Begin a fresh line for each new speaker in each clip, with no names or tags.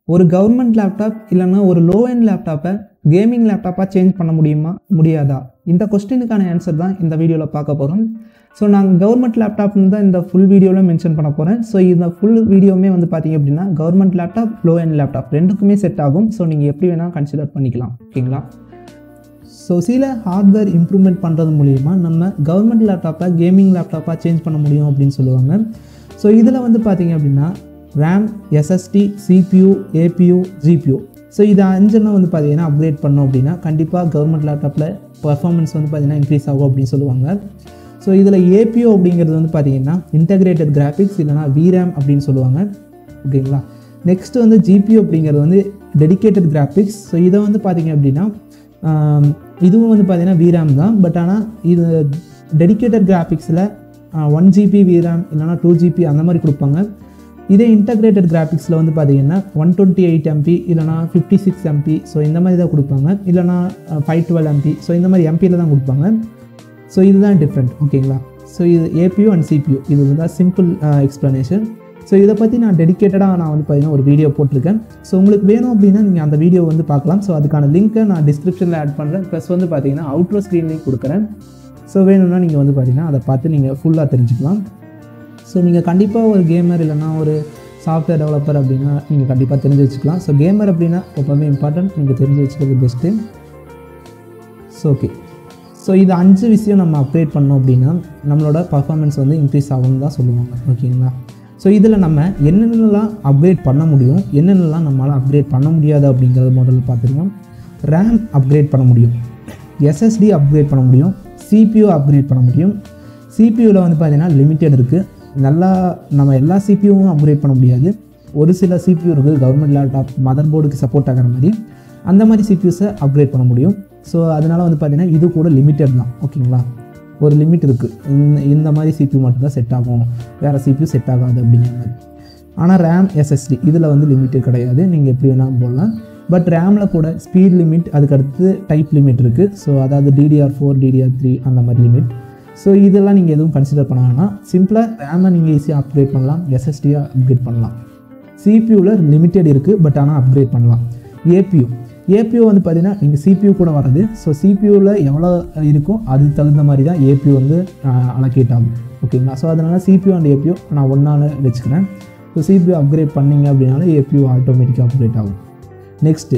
ஒரு government laptop இல்லைன்னா ஒரு லோ எண்ட் லேப்டாப்பை கேமிங் லேப்டாப்பாக சேஞ்ச் பண்ண முடியுமா முடியாதா இந்த கொஸ்டினுக்கான ஆன்சர் தான் இந்த வீடியோவில் பார்க்க போகிறோம் ஸோ நாங்கள் கவர்மெண்ட் லேப்டாப்னு தான் இந்த ஃபுல் வீடியோவில் மென்ஷன் பண்ண போகிறேன் ஸோ இந்த ஃபுல் வீடியோவுமே வந்து பார்த்தீங்க அப்படின்னா government laptop low end laptop ரெண்டுக்குமே செட் ஆகும் ஸோ நீங்கள் எப்படி வேணால் கன்சிடர் பண்ணிக்கலாம் ஓகேங்களா ஸோ சில ஹார்ட்வேர் இம்ப்ரூவ்மெண்ட் பண்ணுறது மூலிமா நம்ம கவர்மெண்ட் லேப்டாப்பை கேமிங் லேப்டாப்பாக சேஞ்ச் பண்ண முடியும் அப்படின்னு சொல்லுவாங்க ஸோ இதில் வந்து பார்த்தீங்க அப்படின்னா RAM SSD CPU APU GPU so இது அஞ்செல்லாம் வந்து பார்த்தீங்கன்னா அப்கிரேட் பண்ணோம் அப்படின்னா கண்டிப்பாக கவர்மெண்ட் லேப்டாப்பில் பர்ஃபார்மன்ஸ் வந்து பார்த்தீங்கன்னா இன்க்ரீஸ் ஆகும் அப்படின்னு சொல்லுவாங்க ஸோ இதில் ஏபிஓ அப்படிங்கிறது வந்து பார்த்தீங்கன்னா இன்டகிரேட்டட் கிராஃபிக்ஸ் இல்லைனா விரேம் அப்படின்னு சொல்லுவாங்க ஓகேங்களா நெக்ஸ்ட் வந்து ஜிபிஓ அப்படிங்கிறது வந்து டெடிகேட்டட் கிராஃபிக்ஸ் ஸோ இதை வந்து பார்த்தீங்க அப்படின்னா ஆம், இதுவும் வந்து பார்த்தீங்கன்னா விரேம் தான் பட் ஆனால் இது டெடிகேட்டட் கிராஃபிக்ஸில் ஒன் ஜிபி விரேம் இல்லைனா டூ ஜிபி அந்த மாதிரி கொடுப்பாங்க இதே இன்டகிரேட்டட் கிராஃபிக்ஸில் வந்து பார்த்தீங்கன்னா ஒன் டுவெண்ட்டி எயிட் எம்பி இல்லைனா ஃபிஃப்டி சிக்ஸ் எம்பி ஸோ இந்த மாதிரி தான் கொடுப்பாங்க இல்லைனா ஃபைவ் டுவெல் எம்பி ஸோ இந்த மாதிரி எம்பியில் தான் கொடுப்பாங்க ஸோ இதுதான் டிஃப்ரெண்ட் ஓகேங்களா ஸோ இது ஏபியூ அண்ட் சிபியூ இது தான் சிம்பிள் எக்ஸ்ப்ளனேஷன் ஸோ இதை பற்றி நான் டெடிக்கேட்டடாக நான் வந்து பார்த்தீங்கன்னா ஒரு வீடியோ போட்டிருக்கேன் ஸோ உங்களுக்கு வேணும் அப்படின்னா நீங்கள் அந்த வீடியோ வந்து பார்க்கலாம் ஸோ அதுக்கான லிங்க்கை நான் டிஸ்கிரிப்ஷனில் ஆட் பண்ணுறேன் ப்ளஸ் வந்து பார்த்தீங்கன்னா அவுட்ரோ ஸ்க்ரீன் லிங்க் கொடுக்குறேன் ஸோ வேணும்னா நீங்கள் வந்து பார்த்தீங்கன்னா அதை பார்த்து நீங்கள் ஃபுல்லாக தெரிஞ்சுக்கலாம் ஸோ நீங்கள் கண்டிப்பாக ஒரு கேமர் இல்லைன்னா ஒரு சாஃப்ட்வேர் டெவலப்பர் அப்படின்னா நீங்கள் கண்டிப்பாக தெரிஞ்சு வச்சுக்கலாம் ஸோ கேமர் அப்படின்னா எப்போவுமே இம்பார்ட்டன்ட் நீங்கள் தெரிஞ்சு வச்சுக்கிறது பெஸ்ட்டு ஸோ ஓகே ஸோ இது அஞ்சு விஷயம் நம்ம அப்கிரேட் பண்ணோம் அப்படின்னா நம்மளோட பர்ஃபார்மன்ஸ் வந்து இன்க்ரீஸ் ஆகும்னு தான் சொல்லுவாங்க ஓகேங்களா ஸோ இதில் நம்ம என்னென்னலாம் அப்கிரேட் பண்ண முடியும் என்னென்னலாம் நம்மளால் அப்கிரேட் பண்ண முடியாது அப்படிங்கிறத முதல்ல பார்த்துருவோம் ரேம் அப்கிரேட் பண்ண முடியும் எஸ்எஸ்டி அப்கிரேட் பண்ண முடியும் சிபியூ அப்கிரேட் பண்ண முடியும் சிபியூவில் வந்து பார்த்தீங்கன்னா லிமிட்டட் இருக்குது நல்லா நம்ம எல்லா சிபியூவும் அப்கிரேட் பண்ண முடியாது ஒரு சில சிபியூ இருக்குது கவர்மெண்ட் லேப்டாப் மதர் போர்டுக்கு சப்போர்ட் ஆகிற மாதிரி அந்த மாதிரி சிபியூஸை அப்கிரேட் பண்ண முடியும் ஸோ அதனால் வந்து பார்த்தீங்கன்னா இது கூட லிமிட்டட் தான் ஓகேங்களா ஒரு லிமிட் இருக்குது இந்த இந்த மாதிரி சிபியூ மட்டும்தான் செட் ஆகும் வேறு சிபியூ செட் ஆகாது அப்படிங்கிற மாதிரி ஆனால் ரேம் எஸ்எஸ்டி இதில் வந்து லிமிட்டு கிடையாது நீங்கள் எப்படி வேணாலும் போடலாம் பட் ரேமில் கூட ஸ்பீட் லிமிட் அதுக்கடுத்து டைப் லிமிட் இருக்குது ஸோ அதாவது டிடிஆர் ஃபோர் டிடிஆர் த்ரீ அந்த மாதிரி லிமிட் ஸோ இதெல்லாம் நீங்கள் எதுவும் கன்சிடர் பண்ண வேணாம் சிம்பிளாக ரேமை நீங்கள் ஈஸியாக அப்கிரேட் பண்ணலாம் எஸ்எஸ்டியாக அப்கிரேட் பண்ணலாம் சிபியூவில் லிமிட்டட் இருக்குது பட் ஆனால் அப்கிரேட் பண்ணலாம் ஏபியூ ஏபியூ வந்து பார்த்தீங்கன்னா நீங்கள் சிபியூ கூட வர்றது ஸோ சிபியூவில் எவ்வளோ இருக்கோ அதுக்கு தகுந்த மாதிரி தான் ஏபியூ வந்து அலோகேட் ஆகும் ஓகேங்களா ஸோ அதனால் சிபியூ அண்ட் ஏபியூ நான் ஒன்றால் வச்சுக்கிறேன் ஸோ சிபியூ அப்கிரேட் பண்ணீங்க அப்படின்னாலும் ஏபியூ ஆட்டோமேட்டிக்காக அப்கிரேட் ஆகும் நெக்ஸ்ட்டு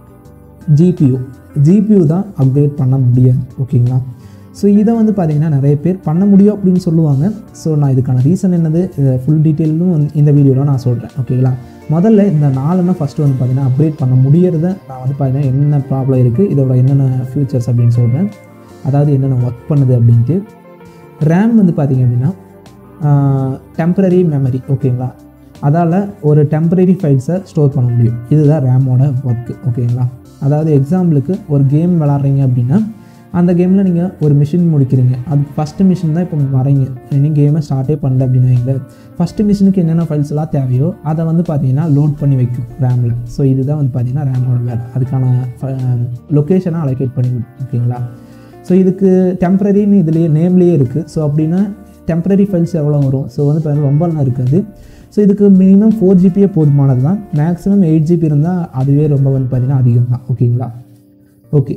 ஜிபியூ ஜிபியூ தான் அப்கிரேட் பண்ண முடியாது ஓகேங்களா ஸோ இதை வந்து பார்த்தீங்கன்னா நிறைய பேர் பண்ண முடியும் அப்படின்னு சொல்லுவாங்க ஸோ நான் இதுக்கான ரீசன் என்னது ஃபுல் டீட்டெயிலும் இந்த வீடியோவில் நான் சொல்கிறேன் ஓகேங்களா முதல்ல இந்த நாலுன்னா ஃபஸ்ட்டு வந்து பார்த்தீங்கன்னா அப்கிரேட் பண்ண முடியறத நான் வந்து பார்த்தீங்கன்னா என்ன ப்ராப்ளம் இருக்குது இதோட என்னென்ன ஃபியூச்சர்ஸ் அப்படின்னு சொல்கிறேன் அதாவது என்னென்ன ஒர்க் பண்ணுது அப்படின்ட்டு ரேம் வந்து பார்த்தீங்க அப்படின்னா டெம்பரரி மெமரி ஓகேங்களா அதால் ஒரு டெம்பரரி ஃபைல்ஸை ஸ்டோர் பண்ண முடியும் இதுதான் ரேமோட ஒர்க்கு ஓகேங்களா அதாவது எக்ஸாம்பிளுக்கு ஒரு கேம் விளாட்றீங்க அப்படின்னா அந்த கேமில் நீங்கள் ஒரு மிஷின் முடிக்கிறீங்க அது ஃபஸ்ட்டு மிஷின் தான் இப்போ வரீங்க நீங்கள் கேமை ஸ்டார்ட்டே பண்ணல அப்படின்னு வைங்களேன் ஃபஸ்ட்டு மிஷினுக்கு என்னென்ன ஃபைல்ஸ் எல்லாம் தேவையோ அதை வந்து பார்த்தீங்கன்னா லோட் பண்ணி வைக்கும் ரேமில் ஸோ இதுதான் வந்து பார்த்தீங்கன்னா ரேமோட வேலை அதுக்கான லொக்கேஷனை அலோகேட் பண்ணி விடும். ஓகேங்களா ஸோ இதுக்கு டெம்பரரின்னு இதுலேயே நேம்லேயே இருக்குது ஸோ அப்படின்னா டெம்பரரி ஃபைல்ஸ் எவ்வளோ வரும் ஸோ வந்து பார்த்தீங்கன்னா ரொம்பலாம் இருக்காது ஸோ இதுக்கு மினிமம் ஃபோர் ஜிபியே போதுமானது தான் மேக்ஸிமம் எயிட் ஜிபி இருந்தால் அதுவே ரொம்ப வந்து பார்த்தீங்கன்னா அதிகம் தான் ஓகேங்களா ஓகே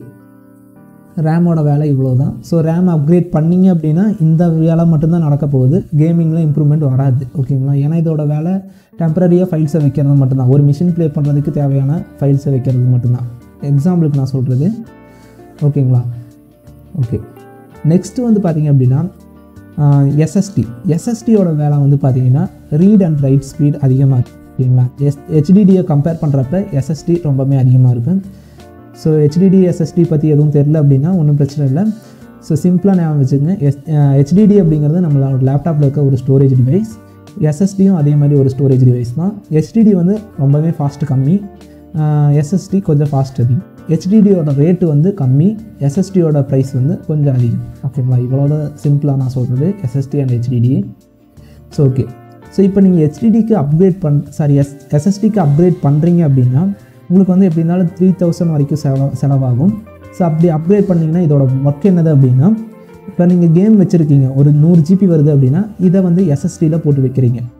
ரேமோட வேலை இவ்வளோ தான் ஸோ ரேம் அப்கிரேட் பண்ணீங்க அப்படின்னா இந்த வேலை மட்டும்தான் நடக்க போகுது கேமிங்கில் இம்ப்ரூவ்மெண்ட் வராது ஓகேங்களா ஏன்னா இதோட வேலை டெம்பரரியாக ஃபைல்ஸை வைக்கிறது மட்டும்தான் ஒரு மிஷின் ப்ளே பண்ணுறதுக்கு தேவையான ஃபைல்ஸை வைக்கிறது மட்டும்தான் எக்ஸாம்பிளுக்கு நான் சொல்கிறது ஓகேங்களா ஓகே நெக்ஸ்ட்டு வந்து பார்த்தீங்க அப்படின்னா எஸ்எஸ்டி எஸ்எஸ்டியோட வேலை வந்து பார்த்தீங்கன்னா ரீட் அண்ட் ரைட் ஸ்பீட் அதிகமாக இருக்கு ஓகேங்களா எஸ் ஹெச்டிடியை கம்பேர் பண்ணுறப்ப எஸ்எஸ்டி ரொம்பவே அதிகமாக இருக்கும் ஸோ ஹெச்டிடி எஸ்எஸ்டி பற்றி எதுவும் தெரில அப்படின்னா ஒன்றும் பிரச்சனை இல்லை ஸோ சிம்பிளாக ஞாபகம் வச்சுக்கோங்க எஸ் ஹெச்டிடி அப்படிங்கிறது நம்மளோட லேப்டாப்பில் இருக்க ஒரு ஸ்டோரேஜ் டிவைஸ் எஸ்எஸ்டியும் அதே மாதிரி ஒரு ஸ்டோரேஜ் டிவைஸ் தான் ஹெச்டிடி வந்து ரொம்பவே ஃபாஸ்ட் கம்மி எஸ்எஸ்டி கொஞ்சம் ஃபாஸ்ட் அதிகம் ஹெச்டிடியோட ரேட்டு வந்து கம்மி எஸ்எஸ்டியோட ப்ரைஸ் வந்து கொஞ்சம் அதிகம் ஓகேங்களா இவ்வளோட சிம்பிளாக நான் சொல்கிறது SSD and HDD so okay so இப்போ நீங்கள் ஹெச்டிடிக்கு அப்கிரேட் பண் சாரி எஸ் எஸ்எஸ்டிக்கு அப்கிரேட் பண்ணுறீங்க அப்படின்னா உங்களுக்கு வந்து எப்படி இருந்தாலும் த்ரீ தௌசண்ட் வரைக்கும் செலவ செலவாகும் ஸோ அப்படி அப்கிரேட் பண்ணிங்கன்னா இதோட ஒர்க் என்னது அப்படின்னா இப்போ நீங்கள் கேம் வச்சுருக்கீங்க ஒரு நூறு ஜிபி வருது அப்படின்னா இதை வந்து எஸ்எஸ்டியில் போட்டு வைக்கிறீங்க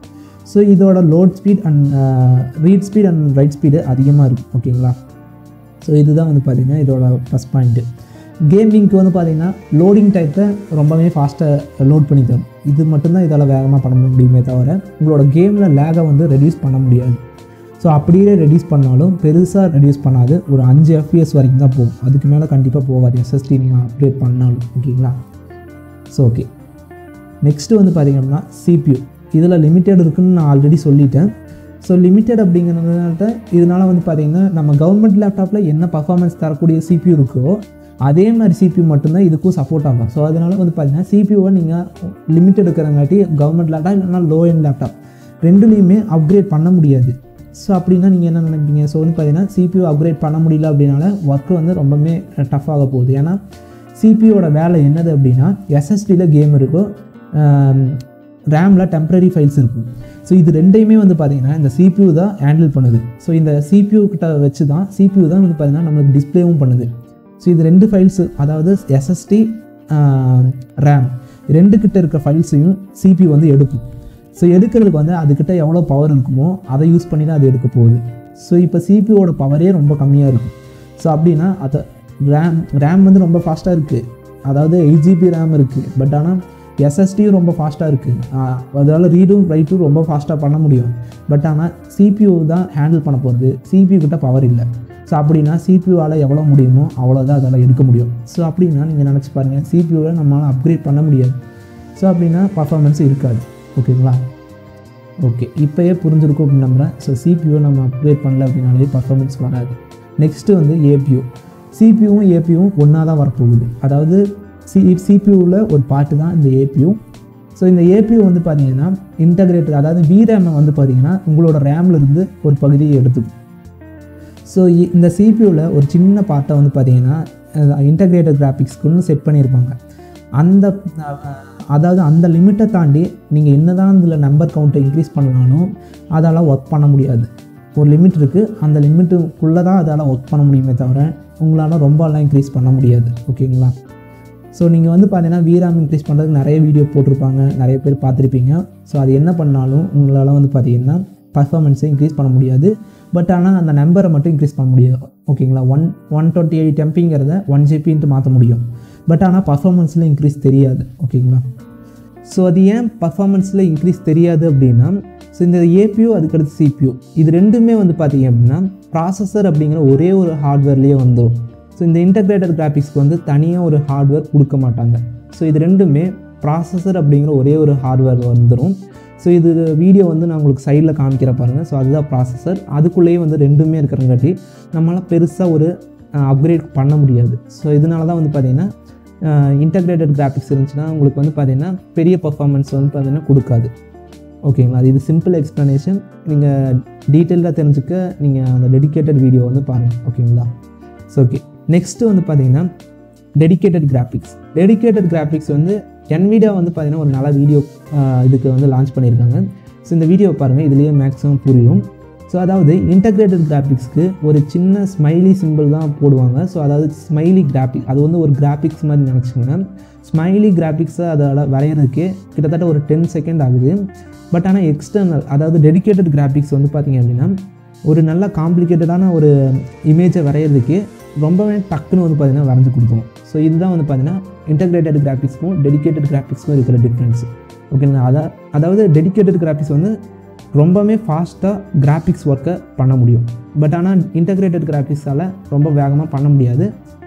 ஸோ இதோட load speed and read speed and write speed அதிகமாக இருக்கும் ஓகேங்களா ஸோ இதுதான் வந்து பார்த்திங்கன்னா இதோட ப்ளஸ் பாயிண்ட்டு கேமிங்க்கு வந்து பார்த்திங்கன்னா லோடிங் டைத்தை ரொம்பவே ஃபாஸ்ட்டாக லோட் பண்ணி தரும் இது மட்டும்தான் இதால் வேகமாக பண்ண முடியுமே தவிர உங்களோட கேமில் லேகை வந்து ரெடியூஸ் பண்ண முடியாது ஸோ அப்படியே ரெடியூஸ் பண்ணாலும் பெருசாக ரெடியூஸ் பண்ணாது ஒரு அஞ்சு எஃப்பிஎஸ் வரைக்கும் தான் போகும் அதுக்கு மேலே கண்டிப்பாக போகாது எஸ்எஸ்டி நீங்கள் அப்டேட் பண்ணாலும் ஓகேங்களா ஸோ ஓகே நெக்ஸ்ட்டு வந்து பார்த்திங்கன்னா சிபியூ இதில் லிமிட்டட் இருக்குன்னு நான் ஆல்ரெடி சொல்லிட்டேன் ஸோ லிமிட்டட் அப்படிங்கிறதுனால இதனால் வந்து பார்த்திங்கன்னா நம்ம கவர்மெண்ட் லேப்டாப்பில் என்ன பர்ஃபார்மன்ஸ் தரக்கூடிய சிபியூ இருக்கோ அதே மாதிரி சிபியூ மட்டும்தான் இதுக்கும் சப்போர்ட் ஆகும் ஸோ அதனால் வந்து பார்த்திங்கன்னா சிபியூவை நீங்கள் லிமிட்டட் இருக்கிறங்காட்டி கவர்மெண்ட் லேப்டாப் இல்லைனா லோ எண்ட் லேப்டாப் ரெண்டுலேயுமே அப்கிரேட் பண்ண முடியாது ஸோ அப்படின்னா நீங்கள் என்ன நினைப்பீங்க ஸோ வந்து பார்த்தீங்கன்னா சிபியூ அப்கிரேட் பண்ண முடியல அப்படின்னால ஒர்க் வந்து ரொம்பவுமே டஃப் ஆக போகுது ஏன்னா சிபியோட வேலை என்னது அப்படின்னா எஸ்எஸ்டியில் கேம் இருக்கும் ரேமில் டெம்பரரி ஃபைல்ஸ் இருக்கும் ஸோ இது ரெண்டையுமே வந்து பார்த்திங்கன்னா இந்த சிபியூ தான் ஹேண்டில் பண்ணுது ஸோ இந்த சிபியூ கிட்ட வச்சு தான் சிபியூ தான் வந்து பார்த்திங்கன்னா நம்மளுக்கு டிஸ்பிளேவும் பண்ணுது ஸோ இது ரெண்டு ஃபைல்ஸு அதாவது எஸ்எஸ்டி ரேம் ரெண்டு கிட்ட இருக்க ஃபைல்ஸையும் சிபியூ வந்து எடுக்கும் ஸோ எடுக்கிறதுக்கு வந்து அதுக்கிட்ட எவ்வளோ பவர் இருக்குமோ அதை யூஸ் பண்ணி தான் அது எடுக்க போகுது ஸோ இப்போ சிபியோட பவரே ரொம்ப கம்மியாக இருக்கும் ஸோ அப்படின்னா அதை ரேம் ரேம் வந்து ரொம்ப ஃபாஸ்ட்டாக இருக்குது அதாவது எயிட் ஜிபி ரேம் இருக்குது பட் ஆனால் எஸ்எஸ்டியும் ரொம்ப ஃபாஸ்ட்டாக இருக்குது அதனால் ரீடும் ரைட்டும் ரொம்ப ஃபாஸ்ட்டாக பண்ண முடியும் பட் ஆனால் சிபியூ தான் ஹேண்டில் பண்ண போகிறது சிபியூ கிட்ட பவர் இல்லை ஸோ அப்படின்னா சிபியூவால் எவ்வளோ முடியுமோ அவ்வளோதான் அதெல்லாம் எடுக்க முடியும் ஸோ அப்படின்னா நீங்கள் நினச்சி பாருங்கள் சிபியூவை நம்மளால் அப்கிரேட் பண்ண முடியாது ஸோ அப்படின்னா பர்ஃபார்மன்ஸ் இருக்காது ஓகேங்களா ஓகே இப்போயே புரிஞ்சிருக்கும் அப்படின்னு நம்புகிறேன் ஸோ சிபியூ நம்ம அப்கிரேட் பண்ணல அப்படின்னாலே பர்ஃபார்மன்ஸ் வராது நெக்ஸ்ட்டு வந்து ஏபியூ சிபியூவும் ஏபியூவும் ஒன்றா தான் வரப்போகுது அதாவது சி சிபியூவில் ஒரு பாட்டு தான் இந்த ஏபியூ ஸோ இந்த ஏபியூ வந்து பார்த்தீங்கன்னா இன்டகிரேட்டட் அதாவது விரேமை வந்து பார்த்தீங்கன்னா உங்களோட ரேமில் இருந்து ஒரு பகுதியை எடுத்துக்கும் ஸோ இந்த சிபியூவில் ஒரு சின்ன பார்ட்டை வந்து பார்த்தீங்கன்னா இன்டகிரேட்டட் கிராஃபிக்ஸ்க்குன்னு செட் பண்ணியிருப்பாங்க அந்த அதாவது அந்த லிமிட்டை தாண்டி நீங்கள் என்ன தான் இதில் நம்பர் கவுண்ட்டை இன்க்ரீஸ் பண்ணாலும் அதால் ஒர்க் பண்ண முடியாது ஒரு லிமிட் இருக்குது அந்த லிமிட்டுக்குள்ளே தான் அதால் ஒர்க் பண்ண முடியுமே தவிர உங்களால் ரொம்பலாம் இன்க்ரீஸ் பண்ண முடியாது ஓகேங்களா ஸோ நீங்கள் வந்து பார்த்தீங்கன்னா வீராம் இன்க்ரீஸ் பண்ணுறதுக்கு நிறைய வீடியோ போட்டிருப்பாங்க நிறைய பேர் பார்த்துருப்பீங்க ஸோ அது என்ன பண்ணாலும் உங்களால் வந்து பார்த்தீங்கன்னா பர்ஃபார்மன்ஸை இன்க்ரீஸ் பண்ண முடியாது பட் ஆனால் அந்த நம்பரை மட்டும் இன்க்ரீஸ் பண்ண முடியாது ஓகேங்களா ஒன் ஒன் டுவெண்ட்டி எயிட் எம்பிங்கிறத ஒன் ஜிபின்ட்டு மாற்ற முடியும் பட் ஆனால் பர்ஃபார்மன்ஸில் இன்க்ரீஸ் தெரியாது ஓகேங்களா ஸோ அது ஏன் பர்ஃபார்மன்ஸில் இன்க்ரீஸ் தெரியாது அப்படின்னா ஸோ இந்த ஏபியூ அதுக்கடுத்து சிபியூ இது ரெண்டுமே வந்து பார்த்தீங்க அப்படின்னா ப்ராசஸர் அப்படிங்கிற ஒரே ஒரு ஹார்ட்வேர்லேயே வந்துடும் ஸோ இந்த இன்டகிரேட்டட் கிராஃபிக்ஸ்க்கு வந்து தனியாக ஒரு ஹார்ட்வேர் கொடுக்க மாட்டாங்க ஸோ இது ரெண்டுமே ப்ராசஸர் அப்படிங்கிற ஒரே ஒரு ஹார்ட்வேர் வந்துடும் ஸோ இது வீடியோ வந்து நான் உங்களுக்கு சைடில் காமிக்கிற பாருங்கள் ஸோ அதுதான் ப்ராசஸர் அதுக்குள்ளேயே வந்து ரெண்டுமே இருக்கிறங்காட்டி நம்மளால் பெருசாக ஒரு அப்கிரேட் பண்ண முடியாது ஸோ இதனால தான் வந்து பார்த்திங்கன்னா இன்டகிரேட்டட் கிராஃபிக்ஸ் இருந்துச்சுன்னா உங்களுக்கு வந்து பார்த்திங்கன்னா பெரிய பர்ஃபார்மன்ஸ் வந்து பார்த்திங்கன்னா கொடுக்காது ஓகேங்களா அது இது சிம்பிள் எக்ஸ்ப்ளனேஷன் நீங்கள் டீட்டெயிலாக தெரிஞ்சுக்க நீங்கள் அந்த டெடிக்கேட்டட் வீடியோ வந்து பாருங்கள் ஓகேங்களா ஸோ ஓகே நெக்ஸ்ட்டு வந்து பார்த்தீங்கன்னா டெடிக்கேட்டட் கிராஃபிக்ஸ் டெடிக்கேட்டட் கிராஃபிக்ஸ் வந்து என்விடியா வந்து பார்த்தீங்கன்னா ஒரு நல்ல வீடியோ இதுக்கு வந்து லான்ச் பண்ணியிருக்காங்க ஸோ இந்த வீடியோ பாருங்கள் இதுலேயே மேக்ஸிமம் புரியும் ஸோ அதாவது இன்டகிரேட்டட் கிராஃபிக்ஸ்க்கு ஒரு சின்ன ஸ்மைலி சிம்பிள் தான் போடுவாங்க ஸோ அதாவது ஸ்மைலி கிராஃபிக் அது வந்து ஒரு கிராஃபிக்ஸ் மாதிரி நினச்சிக்கோங்க ஸ்மைலி கிராஃபிக்ஸை அதோட வரைகிறதுக்கே கிட்டத்தட்ட ஒரு டென் செகண்ட் ஆகுது பட் ஆனால் எக்ஸ்டர்னல் அதாவது டெடிக்கேட்டட் கிராஃபிக்ஸ் வந்து பார்த்திங்க அப்படின்னா ஒரு நல்ல காம்ப்ளிகேட்டடான ஒரு இமேஜை வரைகிறதுக்கு ரொம்பவே டக்குன்னு வந்து பார்த்திங்கன்னா வரைஞ்சி கொடுக்கும் ஸோ இதுதான் வந்து பார்த்திங்கன்னா இன்டகிரேட்டட் கிராஃபிக்ஸ்க்கும் டெடிக்கேட்டட் கிராஃபிக்ஸ்க்கும் இருக்கிற டிஃப்ரென்ஸ் ஓகேங்களா அதா அதாவது டெடிக்கேட்டட் கிராஃபிக்ஸ் வந்து ரொம்பவே ஃபாஸ்ட்டாக கிராஃபிக்ஸ் ஒர்க்கை பண்ண முடியும் பட் ஆனால் இன்டகிரேட்டட் கிராஃபிக்ஸால் ரொம்ப வேகமாக பண்ண முடியாது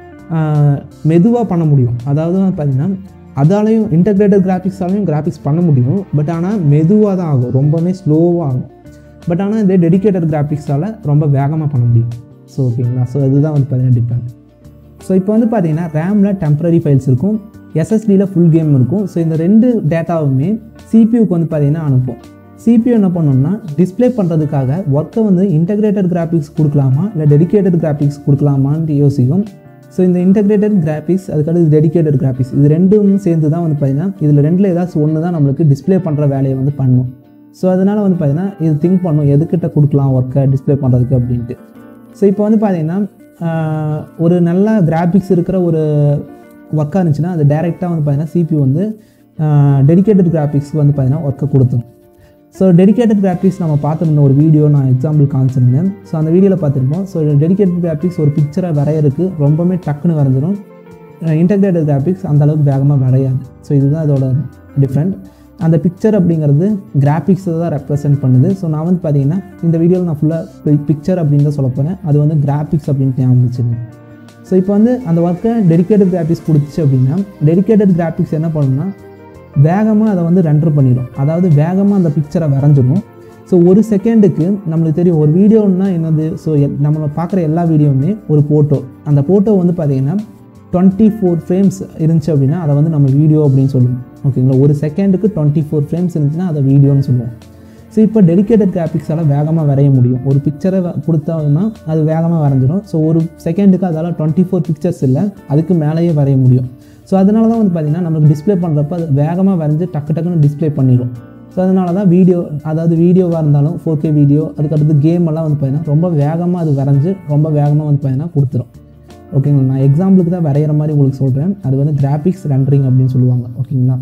மெதுவாக பண்ண முடியும் அதாவது வந்து பார்த்திங்கன்னா அதாலையும் இன்டகிரேட்டட் கிராஃபிக்ஸாலையும் கிராஃபிக்ஸ் பண்ண முடியும் பட் ஆனால் மெதுவாக தான் ஆகும் ரொம்பவே ஸ்லோவாக ஆகும் பட் ஆனால் இதே டெடிக்கேட்டட் கிராஃபிக்ஸால் ரொம்ப வேகமாக பண்ண முடியும் ஸோ ஓகேங்களா ஸோ இதுதான் வந்து பார்த்தீங்கன்னா டிஃப்ரெண்ட் ஸோ இப்போ வந்து பார்த்தீங்கன்னா ரேமில் டெம்பரரி ஃபைல்ஸ் இருக்கும் எஸ்எஸ்டியில் ஃபுல் கேம் இருக்கும் ஸோ இந்த ரெண்டு டேட்டாவுமே சிபியூக்கு வந்து பார்த்தீங்கன்னா அனுப்பும் சிபியூ என்ன பண்ணோம்னா டிஸ்பிளே பண்ணுறதுக்காக ஒர்க்கை வந்து இன்டகிரேட்டட் கிராஃபிக்ஸ் கொடுக்கலாமா இல்லை டெடிக்கேட்டட் கிராஃபிக்ஸ் கொடுக்கலாமான்னு யோசிக்கும் ஸோ இந்த இன்டகிரேட்டட் கிராஃபிக்ஸ் அதுக்கடுத்து டெடிக்கேட்டட் கிராஃபிக்ஸ் இது ரெண்டும் சேர்ந்து தான் வந்து பார்த்தீங்கன்னா இதில் ரெண்டில் ஏதாச்சும் ஒன்று தான் நம்மளுக்கு டிஸ்பிளே பண்ணுற வேலையை வந்து பண்ணும் ஸோ அதனால் வந்து பார்த்தீங்கன்னா இது திங்க் பண்ணும் எதுக்கிட்ட கொடுக்கலாம் ஒர்க்கை டிஸ்பிளே பண்ணுறதுக்கு அப்படின்ட்டு ஸோ இப்போ வந்து பார்த்தீங்கன்னா ஒரு நல்ல கிராஃபிக்ஸ் இருக்கிற ஒரு ஒர்க்காக இருந்துச்சுன்னா அது டேரெக்டாக வந்து பார்த்தீங்கன்னா சிபி வந்து டெடிக்கேட்டட் கிராஃபிக்ஸ்க்கு வந்து பார்த்தீங்கன்னா ஒர்க்கை கொடுத்துரும் ஸோ டெடிகேட்டட் கிராஃபிக்ஸ் நம்ம பார்த்துருந்த ஒரு வீடியோ நான் எக்ஸாம்பிள் காமிச்சிருந்தேன் ஸோ அந்த வீடியோவில் பார்த்துருப்போம் ஸோ டெடிகேட்டட் கிராஃபிக்ஸ் ஒரு பிக்சரை வரையறதுக்கு ரொம்பவே டக்குன்னு வரைஞ்சிரும் இன்டெகிரேட்டட் கிராஃபிக்ஸ் அந்த அளவுக்கு வேகமாக வரையாது ஸோ இதுதான் அதோட டிஃப்ரெண்ட் அந்த பிக்சர் அப்படிங்கிறது கிராஃபிக்ஸை தான் ரெப்ரசென்ட் பண்ணுது ஸோ நான் வந்து பார்த்தீங்கன்னா இந்த வீடியோவில் நான் ஃபுல்லாக பிக்சர் அப்படின்னு தான் சொல்ல போகிறேன் அது வந்து கிராஃபிக்ஸ் அப்படின்ட்டு ஞாபகம் வச்சுருங்க ஸோ இப்போ வந்து அந்த ஒர்க்கை டெடிகேட்டட் கிராஃபிக்ஸ் கொடுத்துச்சு அப்படின்னா டெடிகேட்டட் கிராஃபிக்ஸ் என்ன பண்ணுன்னா வேகமாக அதை வந்து ரெண்டர் பண்ணிடும் அதாவது வேகமாக அந்த பிக்சரை வரைஞ்சிடும் ஸோ ஒரு செகண்டுக்கு நம்மளுக்கு தெரியும் ஒரு வீடியோன்னா என்னது ஸோ நம்ம பார்க்குற எல்லா வீடியோவுமே ஒரு ஃபோட்டோ அந்த ஃபோட்டோ வந்து பார்த்திங்கன்னா டுவெண்ட்டி ஃபோர் ஃப்ரேம்ஸ் இருந்துச்சு அப்படின்னா அதை வந்து நம்ம வீடியோ அப்படின்னு சொல்லுவோம் ஓகேங்களா ஒரு செகண்டுக்கு டுவெண்ட்டி ஃபோர் ஃப்ரேம்ஸ் இருந்துச்சுன்னா அதை வீடியோன்னு சொல்லுவோம் ஸோ இப்போ டெடிகேட்டட் கிராஃபிக்ஸால் வேகமாக வரைய முடியும் ஒரு பிக்சரை கொடுத்தோம்னா அது வேகமாக வரைஞ்சிடும் ஸோ ஒரு செகண்டுக்கு அதால் டுவெண்ட்டி ஃபோர் பிக்சர்ஸ் இல்லை அதுக்கு மேலேயே வரைய முடியும் ஸோ அதனால தான் வந்து பார்த்திங்கன்னா நமக்கு டிஸ்ப்ளே பண்ணுறப்ப அது வேகமாக வரைஞ்சி டக்கு டக்குன்னு டிஸ்ப்ளே பண்ணிடும் ஸோ அதனால தான் வீடியோ அதாவது வீடியோவாக இருந்தாலும் ஃபோர் கே வீடியோ அதுக்கடுத்து கேம் எல்லாம் வந்து பார்த்திங்கன்னா ரொம்ப வேகமாக அது வரைஞ்சி ரொம்ப வேகமாக வந்து பார்த்திங்கன்னா கொடுத்துரும் ஓகேங்களா நான் எக்ஸாம்பிளுக்கு தான் வரைகிற மாதிரி உங்களுக்கு சொல்கிறேன் அது வந்து கிராஃபிக்ஸ் ரெண்டரிங் அப்படின்னு சொல்லுவாங்க ஓகேங்களா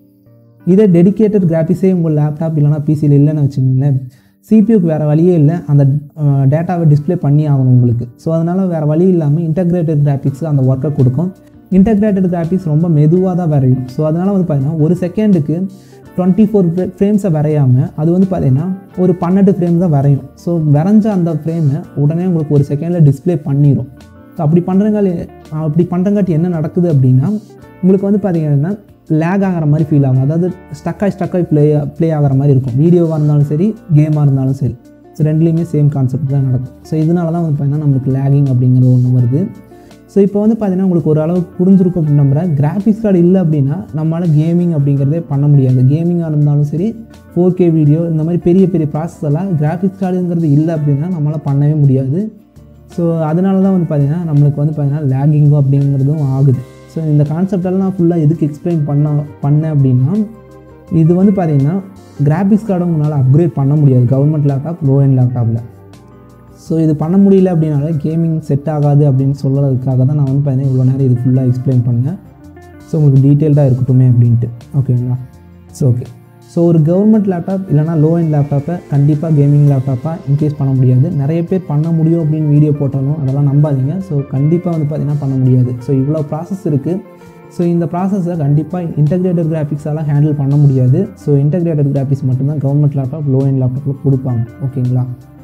இதே டெடிகேட்டட் கிராஃபிக்ஸே உங்கள் லேப்டாப் இல்லைனா பிசியில் இல்லைன்னு வச்சுக்கோங்களேன் சிபியூக்கு வேறு வழியே இல்லை அந்த டேட்டாவை டிஸ்ப்ளே பண்ணி ஆகணும் உங்களுக்கு ஸோ அதனால் வேறு வழி இல்லாமல் இன்டகிரேட்டட் கிராஃபிக்ஸ் அந்த ஒர்க்கை கொடுக்கும் இன்டகிரேட்டட் கிராஃபிக்ஸ் ரொம்ப மெதுவாக தான் வரையும் ஸோ அதனால் வந்து பார்த்தீங்கன்னா ஒரு செகண்டுக்கு டுவெண்ட்டி ஃபோர் ஃப்ரேம்ஸை வரையாமல் அது வந்து பார்த்தீங்கன்னா ஒரு பன்னெண்டு ஃப்ரேம் தான் வரையும் ஸோ வரைஞ்ச அந்த ஃப்ரேமை உடனே உங்களுக்கு ஒரு செகண்டில் டிஸ்ப்ளே பண்ணிடும் ஸோ அப்படி பண்ணுறங்கால அப்படி பண்ணுறங்காட்டி என்ன நடக்குது அப்படின்னா உங்களுக்கு வந்து பார்த்தீங்கன்னா லேக் ஆகிற மாதிரி ஃபீல் ஆகும் அதாவது ஸ்டக்காகி ஸ்டக்காகி ப்ளே ப்ளே ஆகிற மாதிரி இருக்கும் வீடியோவாக இருந்தாலும் சரி கேமாக இருந்தாலும் சரி ஸோ ரெண்டுலேயுமே சேம் கான்செப்ட் தான் நடக்கும் ஸோ இதனால தான் வந்து பார்த்தீங்கன்னா நம்மளுக்கு லேகிங் அப்படிங்கிற ஒன்று வருது ஸோ இப்போ வந்து பார்த்தீங்கன்னா உங்களுக்கு ஒரு அளவுக்கு புரிஞ்சிருக்கும் அப்படின்னு நம்புறேன் கிராஃபிக்ஸ் கார்டு இல்லை அப்படின்னா நம்மளால் கேமிங் அப்படிங்கிறதே பண்ண முடியாது கேமிங்காக இருந்தாலும் சரி ஃபோர் கே வீடியோ இந்த மாதிரி பெரிய பெரிய ப்ராசஸ் எல்லாம் கிராஃபிக்ஸ் கார்டுங்கிறது இல்லை அப்படின்னா நம்மளால் பண்ணவே முடியாது ஸோ அதனால தான் வந்து பார்த்திங்கன்னா நம்மளுக்கு வந்து பார்த்திங்கன்னா லேகிங்கும் அப்படிங்கிறதும் ஆகுது ஸோ இந்த கான்செப்டெல்லாம் நான் ஃபுல்லாக எதுக்கு எக்ஸ்பிளைன் பண்ண பண்ணேன் அப்படின்னா இது வந்து பார்த்திங்கன்னா கிராஃபிக்ஸ் கார்டை உங்களால் அப்கிரேட் பண்ண முடியாது கவர்மெண்ட் லேப்டாப் லோ அண்ட் லேப்டாப்பில் ஸோ இது பண்ண முடியல அப்படின்னால கேமிங் செட் ஆகாது அப்படின்னு சொல்கிறதுக்காக தான் நான் வந்து பார்த்தீங்கன்னா இவ்வளோ நேரம் இது ஃபுல்லாக எக்ஸ்பிளைன் பண்ணேன் ஸோ உங்களுக்கு டீட்டெயில்டாக இருக்கட்டுமே அப்படின்ட்டு ஓகேங்களா ஸோ ஓகே ஸோ ஒரு கவர்மெண்ட் லேப்டாப் இல்லைனா லோ அண்ட் லேப்டாப்பை கண்டிப்பாக கேமிங் லேப்டாப்பாக இன்க்ரீஸ் பண்ண முடியாது நிறைய பேர் பண்ண முடியும் அப்படின்னு வீடியோ போட்டாலும் அதெல்லாம் நம்பாதீங்க ஸோ கண்டிப்பாக வந்து பார்த்திங்கன்னா பண்ண முடியாது ஸோ இவ்வளோ ப்ராசஸ் இருக்குது ஸோ இந்த ப்ராசஸை கண்டிப்பாக இன்டகிரேட்டட் கிராஃபிக்ஸால் ஹேண்டில் பண்ண முடியாது ஸோ இன்டகிரேட்டட் கிராஃபிக்ஸ் மட்டும்தான் கவர்மெண்ட் லேப்டாப் லோ அண்ட் லேப்டாப்பில் கொடுப்பாங்க ஓகேங்களா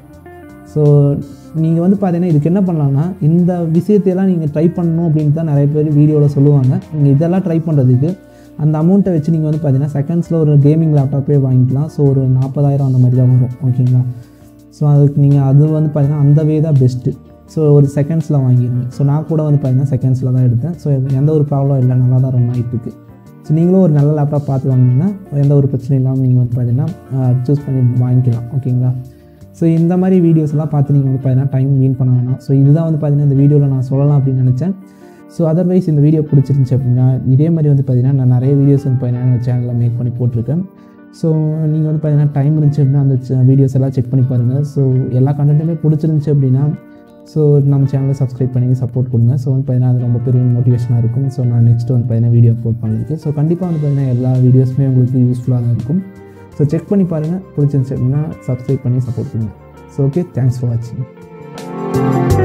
ஸோ நீங்கள் வந்து பார்த்தீங்கன்னா இதுக்கு என்ன பண்ணலாம்னா இந்த விஷயத்தையெல்லாம் நீங்கள் ட்ரை பண்ணணும் அப்படின்னு தான் நிறைய பேர் வீடியோவில் சொல்லுவாங்க நீங்கள் இதெல்லாம் ட்ரை பண்ணுறதுக்கு அந்த அமௌண்ட்டை வச்சு நீங்கள் வந்து பார்த்தீங்கன்னா செகண்ட்ஸில் ஒரு கேமிங் லேப்டாப்பே வாங்கிக்கலாம் ஸோ ஒரு நாற்பதாயிரம் அந்த மாதிரி தான் வரும் ஓகேங்களா ஸோ அதுக்கு நீங்கள் அது வந்து பார்த்தீங்கன்னா அந்த வே தான் பெஸ்ட்டு ஸோ ஒரு செகண்ட்ஸில் வாங்கிடுங்க ஸோ நான் கூட வந்து பார்த்தீங்கன்னா செகண்ட்ஸில் தான் எடுத்தேன் ஸோ எந்த ஒரு ப்ராப்ளம் இல்லை நல்லா தான் ரன் ஆகிட்டு இருக்கு ஸோ நீங்களும் ஒரு நல்ல லேப்டாப் பார்த்து வாங்கினீங்கன்னா எந்த ஒரு பிரச்சனையும் இல்லாமல் நீங்கள் வந்து பார்த்தீங்கன்னா சூஸ் பண்ணி வாங்கிக்கலாம் ஓகேங்களா ஸோ இந்த மாதிரி வீடியோஸ்லாம் பார்த்து நீங்கள் வந்து பார்த்தீங்கன்னா டைம் வீன் பண்ண வேணாம் ஸோ இதுதான் வந்து பார்த்தீங்கன்னா இந்த வீடியோவில் நான் சொல்லலாம் அப்படின்னு நினச்சேன் ஸோ அதர்வைஸ் இந்த வீடியோ பிடிச்சிருந்துச்சு அப்படின்னா இதே மாதிரி வந்து பார்த்தீங்கன்னா நான் நிறைய வீடியோஸ் வந்து பார்த்தீங்கன்னா சேனலில் மேக் பண்ணி போட்டிருக்கேன் ஸோ நீங்கள் வந்து பார்த்தீங்கன்னா டைம் இருந்துச்சு அப்படின்னா அந்த வீடியோஸ் எல்லாம் செக் பண்ணி பாருங்கள் ஸோ எல்லா கண்டென்ட்டுமே பிடிச்சிருந்துச்சு அப்படின்னா ஸோ நம்ம சேனலை சப்ஸ்கிரைப் பண்ணி சப்போர்ட் கொடுங்க ஸோ வந்து பார்த்தீங்கன்னா அது ரொம்ப பெரிய மோட்டிவேஷனாக இருக்கும் ஸோ நான் நெக்ஸ்ட் வந்து பார்த்தீங்கன்னா வீடியோ அப்லோட் பண்ணுறதுக்கு ஸோ கண்டிப்பாக வந்து பார்த்தீங்கன்னா எல்லா வீடியோஸுமே உங்களுக்கு யூஸ்ஃபுல்லாக தான் இருக்கும் ஸோ செக் பண்ணி பாருங்கள் பிடிச்சிருந்துச்சு அப்படின்னா சப்ஸ்கிரைப் பண்ணி சப்போர்ட் பண்ணுங்கள் ஸோ ஓகே தேங்க்ஸ் ஃபார் வாட்சிங்